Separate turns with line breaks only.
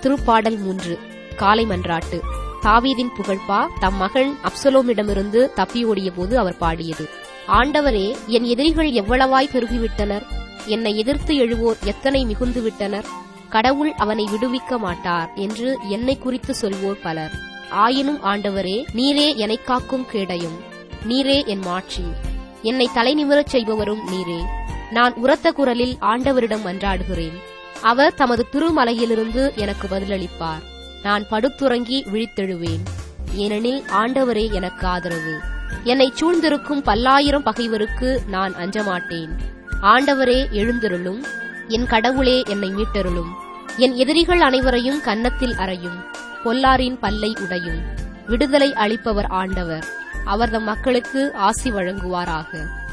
திருப்பாடல் மூன்று காலை மன்றாட்டு தாவீதின் புகழ்பா தம் மகன் அப்சலோமிடமிருந்து தப்பி ஓடிய போது அவர் பாடியது ஆண்டவரே என் எதிரிகள் எவ்வளவாய் பெருகிவிட்டனர் என்னை எதிர்த்து எழுவோர் எத்தனை மிகுந்து விட்டனர் கடவுள் அவனை விடுவிக்க மாட்டார் என்று என்னை குறித்து சொல்வோர் பலர் ஆயினும் ஆண்டவரே நீரே எனக் காக்கும் கேடயம் நீரே என் மாட்சி என்னை தலைநிமிரச் செய்பவரும் நீரே நான் உரத்த குரலில் ஆண்டவரிடம் மன்றாடுகிறேன் அவர் தமது திருமலையிலிருந்து எனக்கு பதிலளிப்பார் நான் படுத்துறங்கி விழித்தெழுவேன் ஏனெனில் ஆண்டவரே எனக்கு ஆதரவு என்னை சூழ்ந்திருக்கும் பல்லாயிரம் பகைவருக்கு நான் அஞ்சமாட்டேன் ஆண்டவரே எழுந்தருளும் என் கடவுளே என்னை மீட்டருளும் என் எதிரிகள் அனைவரையும் கன்னத்தில் அறையும் பொல்லாரின் பல்லை உடையும் விடுதலை அளிப்பவர் ஆண்டவர் அவர் தம் மக்களுக்கு ஆசி வழங்குவாராக